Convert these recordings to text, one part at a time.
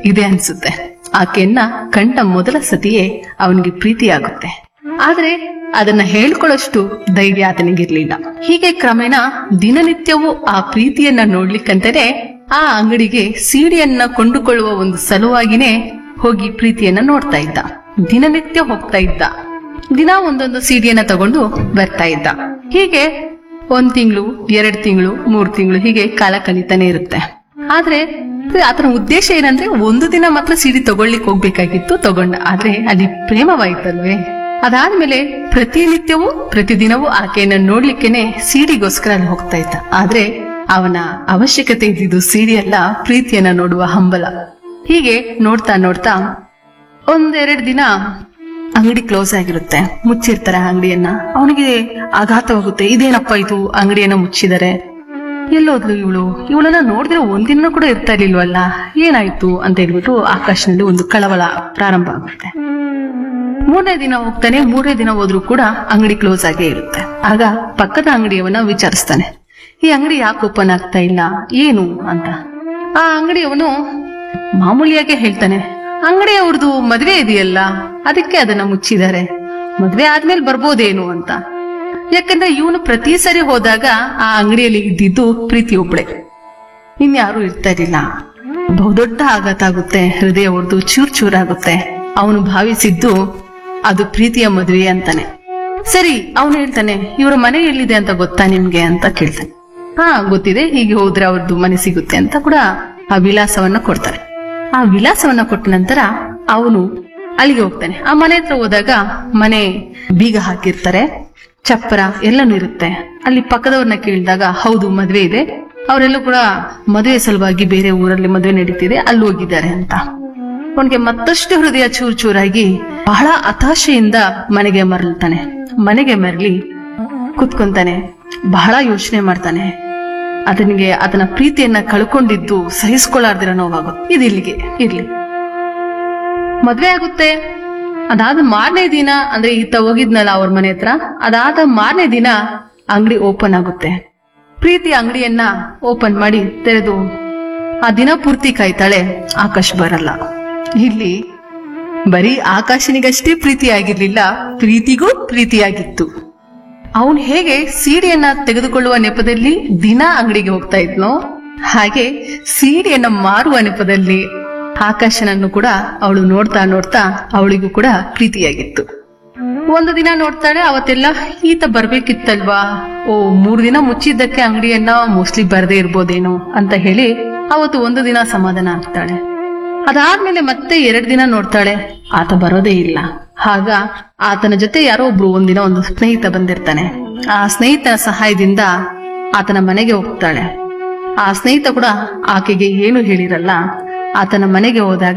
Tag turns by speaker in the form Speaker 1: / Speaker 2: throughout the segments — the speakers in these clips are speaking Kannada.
Speaker 1: ಇದೆ ಅನ್ಸುತ್ತೆ ಆಕೆಯನ್ನ ಕಂಡ ಮೊದಲ ಸತಿಯೇ ಅವನಿಗೆ ಪ್ರೀತಿಯಾಗುತ್ತೆ ಆದ್ರೆ ಅದನ್ನ ಹೇಳ್ಕೊಳ್ಳೋಷ್ಟು ಧೈರ್ಯ ಆತನಿಗಿರ್ಲಿಲ್ಲ ಹೀಗೆ ಕ್ರಮೇಣ ದಿನನಿತ್ಯವೂ ಆ ಪ್ರೀತಿಯನ್ನ ನೋಡ್ಲಿಕ್ಕಂತಾನೆ ಆ ಅಂಗಡಿಗೆ ಸೀಡಿಯನ್ನ ಕೊಂಡುಕೊಳ್ಳುವ ಒಂದು ಸಲುವಾಗಿನೇ ಹೋಗಿ ಪ್ರೀತಿಯನ್ನ ನೋಡ್ತಾ ಇದ್ದ ದಿನನಿತ್ಯ ಹೋಗ್ತಾ ಇದ್ದ ದಿನ ಒಂದೊಂದು ಸೀಡಿಯನ್ನ ತಗೊಂಡು ಬರ್ತಾ ಇದ್ದ ಹೀಗೆ ಒಂದ್ ತಿಂಗಳು ಎರಡ್ ತಿಂಗಳು ಮೂರ್ ತಿಂಗಳು ಹೀಗೆ ಕಾಲ ಕಳೀತಾನೆ ಇರುತ್ತೆ ಆದ್ರೆ ಆತನ ಉದ್ದೇಶ ಏನಂದ್ರೆ ಒಂದು ದಿನ ಮಾತ್ರ ಸಿಡಿ ತಗೊಳ್ಲಿಕ್ಕೆ ಹೋಗ್ಬೇಕಾಗಿತ್ತು ತಗೊಂಡ ಆದ್ರೆ ಅಲ್ಲಿ ಪ್ರೇಮವಾಯ್ತಲ್ವೇ ಅದಾದ್ಮೇಲೆ ಪ್ರತಿನಿತ್ಯವೂ ಪ್ರತಿದಿನವೂ ಆಕೆಯನ್ನ ನೋಡ್ಲಿಕ್ಕೇನೆ ಸಿಡಿಗೋಸ್ಕರ ಅಲ್ಲಿ ಹೋಗ್ತಾ ಇದ್ದ ಆದ್ರೆ ಅವನ ಅವಶ್ಯಕತೆ ಇದ್ದಿದ್ದು ಸಿಡಿ ಅಲ್ಲ ಪ್ರೀತಿಯನ್ನ ನೋಡುವ ಹಂಬಲ ಹೀಗೆ ನೋಡ್ತಾ ನೋಡ್ತಾ ಒಂದೆರಡು ದಿನ ಅಂಗಡಿ ಕ್ಲೋಸ್ ಆಗಿರುತ್ತೆ ಮುಚ್ಚಿರ್ತಾರೆ ಆ ಅಂಗಡಿಯನ್ನ ಅವನಿಗೆ ಆಘಾತವಾಗುತ್ತೆ ಇದೇನಪ್ಪ ಇದು ಅಂಗಡಿಯನ್ನ ಮುಚ್ಚಿದರೆ ಎಲ್ಲೋದ್ಲು ಇವಳು ಇವಳನ್ನ ನೋಡಿದ್ರೆ ಒಂದಿನ ಕೂಡ ಇರ್ತಾ ಇರ್ಲಿಲ್ವಲ್ಲ ಏನಾಯ್ತು ಅಂತ ಹೇಳ್ಬಿಟ್ಟು ಆಕಾಶನಲ್ಲಿ ಒಂದು ಕಳವಳ ಪ್ರಾರಂಭ ಆಗುತ್ತೆ ಮೂರನೇ ದಿನ ಹೋಗ್ತಾನೆ ಮೂರನೇ ದಿನ ಹೋದ್ರೂ ಕೂಡ ಅಂಗಡಿ ಕ್ಲೋಸ್ ಆಗೇ ಇರುತ್ತೆ ಆಗ ಪಕ್ಕದ ಅಂಗಡಿಯವನ್ನ ವಿಚಾರಿಸ್ತಾನೆ ಈ ಅಂಗಡಿ ಯಾಕೆ ಓಪನ್ ಆಗ್ತಾ ಇಲ್ಲ ಏನು ಅಂತ ಆ ಅಂಗಡಿಯವನು ಮಾಮೂಲಿಯಾಗೆ ಹೇಳ್ತಾನೆ ಅಂಗಡಿ ಅವ್ರದ್ದು ಮದ್ವೆ ಇದೆಯಲ್ಲ ಅದಕ್ಕೆ ಅದನ್ನ ಮುಚ್ಚಿದ್ದಾರೆ ಮದ್ವೆ ಆದ್ಮೇಲೆ ಬರ್ಬೋದೇನು ಅಂತ ಯಾಕಂದ್ರೆ ಇವನು ಪ್ರತಿ ಸರಿ ಹೋದಾಗ ಆ ಅಂಗಡಿಯಲ್ಲಿ ಇದ್ದಿದ್ದು ಪ್ರೀತಿ ಒಬ್ಳೆ ಇನ್ಯಾರು ಇರ್ತಾ ಇರಲಿಲ್ಲ ಬಹುದೊಡ್ಡ ಆಘಾತ ಆಗುತ್ತೆ ಹೃದಯ ಒಡೆದು ಚೂರ್ ಚೂರಾಗುತ್ತೆ ಅವನು ಭಾವಿಸಿದ್ದು ಅದು ಪ್ರೀತಿಯ ಮದುವೆ ಅಂತಾನೆ ಸರಿ ಅವನು ಹೇಳ್ತಾನೆ ಇವರ ಮನೆ ಎಲ್ಲಿದೆ ಅಂತ ಗೊತ್ತಾ ನಿಮ್ಗೆ ಅಂತ ಕೇಳ್ತಾನೆ ಹಾ ಗೊತ್ತಿದೆ ಹೀಗೆ ಹೋದ್ರೆ ಅವ್ರದ್ದು ಮನೆ ಸಿಗುತ್ತೆ ಅಂತ ಕೂಡ ಆ ವಿಳಾಸವನ್ನ ಕೊಡ್ತಾರೆ ಆ ವಿಳಾಸವನ್ನ ಕೊಟ್ಟ ನಂತರ ಅವನು ಅಲ್ಲಿಗೆ ಹೋಗ್ತಾನೆ ಆ ಮನೆ ಹತ್ರ ಹೋದಾಗ ಮನೆ ಬೀಗ ಹಾಕಿರ್ತಾರೆ ಚಪ್ಪರ ಎಲ್ಲನೂ ಇರುತ್ತೆ ಅಲ್ಲಿ ಪಕ್ಕದವ್ರನ್ನ ಕೇಳಿದಾಗ ಹೌದು ಮದ್ವೆ ಇದೆ ಅವರೆಲ್ಲೂ ಕೂಡ ಮದುವೆ ಸಲುವಾಗಿ ಬೇರೆ ಊರಲ್ಲಿ ಮದುವೆ ನಡೀತಿದೆ ಅಲ್ಲಿ ಹೋಗಿದ್ದಾರೆ ಅಂತ ಅವನಿಗೆ ಮತ್ತಷ್ಟು ಹೃದಯ ಚೂರ್ ಚೂರಾಗಿ ಬಹಳ ಹತಾಶೆಯಿಂದ ಮನೆಗೆ ಮರಳ್ತಾನೆ ಮನೆಗೆ ಮರಳಿ ಕುತ್ಕೊಂತಾನೆ ಬಹಳ ಯೋಚನೆ ಮಾಡ್ತಾನೆ ಅದನಿಗೆ ಅದನ್ನ ಪ್ರೀತಿಯನ್ನ ಕಳ್ಕೊಂಡಿದ್ದು ಸಹಿಸ್ಕೊಳ್ಳಾರ್ದಿರೋ ನೋವಾಗುತ್ತೆ ಇದು ಇಲ್ಲಿಗೆ ಇರ್ಲಿ ಮದ್ವೆ ಆಗುತ್ತೆ ಅದಾದ ಮಾರನೇ ದಿನ ಅಂದ್ರೆ ಈತ ಹೋಗಿದ್ನಲ್ಲ ಅವ್ರ ಮನೆ ಹತ್ರ ಅದಾದ ಮಾರನೇ ದಿನ ಅಂಗಡಿ ಓಪನ್ ಆಗುತ್ತೆ ಪ್ರೀತಿ ಅಂಗಡಿಯನ್ನ ಓಪನ್ ಮಾಡಿ ತೆರೆದು ಆ ದಿನ ಪೂರ್ತಿ ಕಾಯ್ತಾಳೆ ಆಕಾಶ್ ಬರಲ್ಲ ಇಲ್ಲಿ ಬರೀ ಆಕಾಶನಿಗಷ್ಟೇ ಪ್ರೀತಿ ಆಗಿರ್ಲಿಲ್ಲ ಪ್ರೀತಿಗೂ ಪ್ರೀತಿಯಾಗಿತ್ತು ಅವನು ಹೇಗೆ ಸೀರೆಯನ್ನ ತೆಗೆದುಕೊಳ್ಳುವ ನೆಪದಲ್ಲಿ ದಿನ ಅಂಗಡಿಗೆ ಹೋಗ್ತಾ ಇದ್ನೋ ಹಾಗೆ ಸೀರೆಯನ್ನ ಮಾರುವ ನೆಪದಲ್ಲಿ ಆಕಾಶನನ್ನು ಕೂಡ ಅವಳು ನೋಡ್ತಾ ನೋಡ್ತಾ ಅವಳಿಗೂ ಕೂಡ ಪ್ರೀತಿಯಾಗಿತ್ತು ಒಂದು ದಿನ ನೋಡ್ತಾಳೆ ಅವತ್ತೆಲ್ಲ ಈತ ಬರ್ಬೇಕಿತ್ತಲ್ವಾ ಓ ಮೂರ್ ದಿನ ಮುಚ್ಚಿದ್ದಕ್ಕೆ ಅಂಗಡಿಯನ್ನ ಮೋಸ್ಟ್ಲಿ ಬರದೇ ಇರ್ಬೋದೇನೋ ಅಂತ ಹೇಳಿ ಅವತ್ತು ಒಂದು ದಿನ ಸಮಾಧಾನ ಆಗ್ತಾಳೆ ಅದಾದ್ಮೇಲೆ ಮತ್ತೆ ಎರಡ್ ದಿನ ನೋಡ್ತಾಳೆ ಆತ ಬರೋದೇ ಇಲ್ಲ ಆಗ ಆತನ ಜೊತೆ ಯಾರೋ ಒಬ್ರು ಒಂದಿನ ಒಂದು ಸ್ನೇಹಿತ ಬಂದಿರ್ತಾನೆ ಆ ಸ್ನೇಹಿತನ ಸಹಾಯದಿಂದ ಆತನ ಮನೆಗೆ ಹೋಗ್ತಾಳೆ ಆ ಸ್ನೇಹಿತ ಕೂಡ ಆಕೆಗೆ ಏನು ಹೇಳಿರಲ್ಲ ಆತನ ಮನೆಗೆ ಹೋದಾಗ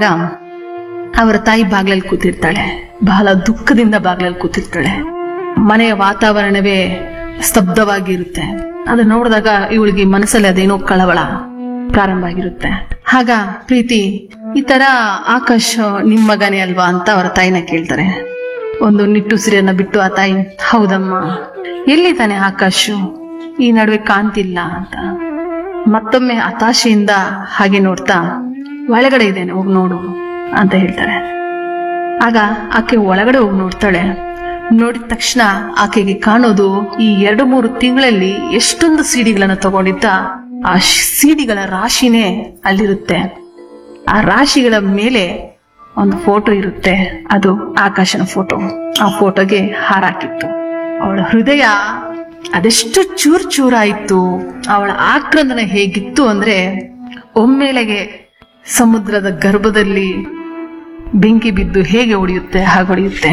Speaker 1: ಅವರ ತಾಯಿ ಬಾಗ್ಲಲ್ಲಿ ಕೂತಿರ್ತಾಳೆ ಬಹಳ ದುಃಖದಿಂದ ಬಾಗ್ಲಲ್ಲಿ ಕೂತಿರ್ತಾಳೆ ಮನೆಯ ವಾತಾವರಣವೇ ಸ್ತಬ್ಧವಾಗಿರುತ್ತೆ ಅದನ್ನ ನೋಡಿದಾಗ ಇವಳಿಗೆ ಮನಸ್ಸಲ್ಲಿ ಅದೇನೋ ಕಳವಳ ಪ್ರಾರಂಭ ಆಗಿರುತ್ತೆ ಆಗ ಪ್ರೀತಿ ಈ ತರ ಆಕಾಶ್ ನಿಮ್ ಮಗನೇ ಅಲ್ವಾ ಅಂತ ಅವರ ತಾಯಿನ ಕೇಳ್ತಾರೆ ಒಂದು ನಿಟ್ಟುಸಿರಿಯನ್ನ ಬಿಟ್ಟು ಆ ತಾಯಿ ಹೌದಮ್ಮ ಎಲ್ಲಿದ್ದಾನೆ ಆಕಾಶು ಈ ನಡುವೆ ಕಾಣ್ತಿಲ್ಲ ಅಂತ ಮತ್ತೊಮ್ಮೆ ಹತಾಶೆಯಿಂದ ಹಾಗೆ ನೋಡ್ತಾ ಒಳಗಡೆ ಇದ್ದೇನೆ ಹೋಗಿ ನೋಡು ಅಂತ ಹೇಳ್ತಾರೆ ಆಗ ಆಕೆ ಒಳಗಡೆ ಹೋಗಿ ನೋಡ್ತಾಳೆ ನೋಡಿದ ತಕ್ಷಣ ಆಕೆಗೆ ಕಾಣೋದು ಈ ಎರಡು ಮೂರು ತಿಂಗಳಲ್ಲಿ ಎಷ್ಟೊಂದು ಸಿಡಿಗಳನ್ನ ತಗೊಂಡಿದ್ದ ಆ ಸಿಡಿಗಳ ರಾಶಿನೇ ಅಲ್ಲಿರುತ್ತೆ ಆ ರಾಶಿಗಳ ಮೇಲೆ ಒಂದು ಫೋಟೋ ಇರುತ್ತೆ ಅದು ಆಕಾಶನ ಫೋಟೋ ಆ ಫೋಟೋಗೆ ಹಾರಾಕಿತ್ತು ಅವಳ ಹೃದಯ ಅದೆಷ್ಟು ಚೂರ್ ಚೂರಾಯಿತು ಅವಳ ಆಕ್ರಂದನ ಹೇಗಿತ್ತು ಅಂದ್ರೆ ಒಮ್ಮೆಲೆಗೆ ಸಮುದ್ರದ ಗರ್ಭದಲ್ಲಿ ಬೆಂಕಿ ಬಿದ್ದು ಹೇಗೆ ಹೊಡೆಯುತ್ತೆ ಹಾಗೆ ಹೊಡೆಯುತ್ತೆ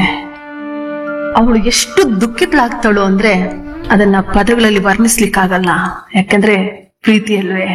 Speaker 1: ಅವಳು ಎಷ್ಟು ದುಃಖಿತಳಾಗ್ತಾಳು ಅಂದ್ರೆ ಅದನ್ನ ಪದಗಳಲ್ಲಿ ವರ್ಣಿಸ್ಲಿಕ್ಕಾಗಲ್ಲ ಯಾಕಂದ್ರೆ ಪ್ರೀತಿಯಲ್ವೇ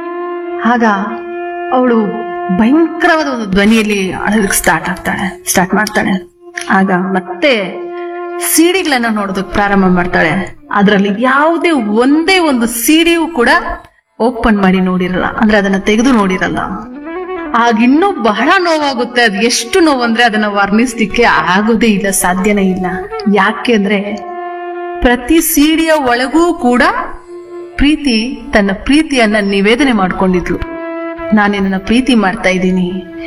Speaker 1: ಆಗ ಅವಳು ಭಯಂಕರವಾದ ಒಂದು ಧ್ವನಿಯಲ್ಲಿ ಅಳೋದಕ್ಕೆ ಸ್ಟಾರ್ಟ್ ಆಗ್ತಾಳೆ ಸ್ಟಾರ್ಟ್ ಮಾಡ್ತಾಳೆ ಆಗ ಮತ್ತೆ ಸಿಡಿಗಳನ್ನ ನೋಡೋದಕ್ಕೆ ಪ್ರಾರಂಭ ಮಾಡ್ತಾಳೆ ಅದರಲ್ಲಿ ಯಾವುದೇ ಒಂದೇ ಒಂದು ಸಿಡಿಯೂ ಕೂಡ ಓಪನ್ ಮಾಡಿ ನೋಡಿರಲ್ಲ ಅಂದ್ರೆ ಅದನ್ನ ತೆಗೆದು ನೋಡಿರಲ್ಲ ಆಗ ಇನ್ನೂ ಬಹಳ ನೋವಾಗುತ್ತೆ ಅದು ಎಷ್ಟು ನೋವು ಅಂದ್ರೆ ಅದನ್ನ ವರ್ಣಿಸ್ಲಿಕ್ಕೆ ಆಗೋದೇ ಇಲ್ಲ ಸಾಧ್ಯನೇ ಇಲ್ಲ ಯಾಕೆ ಅಂದ್ರೆ ಪ್ರತಿ ಸೀಡಿಯ ಒಳಗೂ ಕೂಡ ಪ್ರೀತಿ ತನ್ನ ಪ್ರೀತಿಯನ್ನ ನಿವೇದನೆ ಮಾಡ್ಕೊಂಡಿದ್ಲು ನಾನು ನಿನ್ನ ಪ್ರೀತಿ ಮಾಡ್ತಾ ಇದ್ದೀನಿ